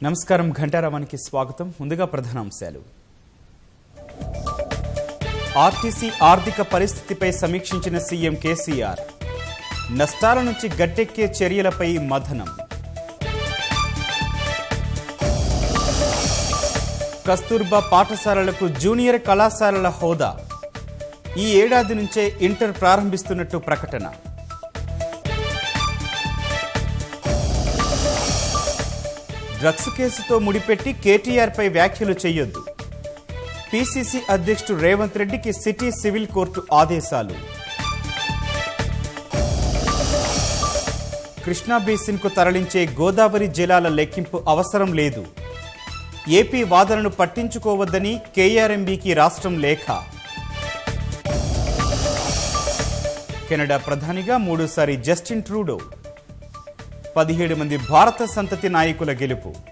నమస్కారం ఘంటారావానికి స్వాగతం ముందుగా ప్రధానాంశాలు ఆర్టీసీ ఆర్థిక పరిస్థితిపై సమీక్షించిన సీఎం కేసీఆర్ నష్టాల నుంచి గట్టెక్కే చర్యలపై మథనం కస్తూర్బా పాఠశాలలకు జూనియర్ కళాశాలల హోదా ఈ ఏడాది నుంచే ఇంటర్ ప్రారంభిస్తున్నట్టు ప్రకటన డ్రగ్స్ కేసుతో ముడిపెట్టి కేటీఆర్పై వ్యాఖ్యలు చేయొద్దు పీసీసీ అధ్యక్షుడు రేవంత్ రెడ్డికి సిటీ సివిల్ కోర్టు ఆదేశాలు కృష్ణా బేసిన్కు తరలించే గోదావరి జలాల లెక్కింపు అవసరం లేదు ఏపీ వాదనను పట్టించుకోవద్దని కేఆర్ఎంబీకి రాష్ట్రం లేఖ కెనడా ప్రధానిగా మూడోసారి జస్టిన్ ట్రూడో పదిహేడు మంది భారత సంతతి నాయకుల గెలుపు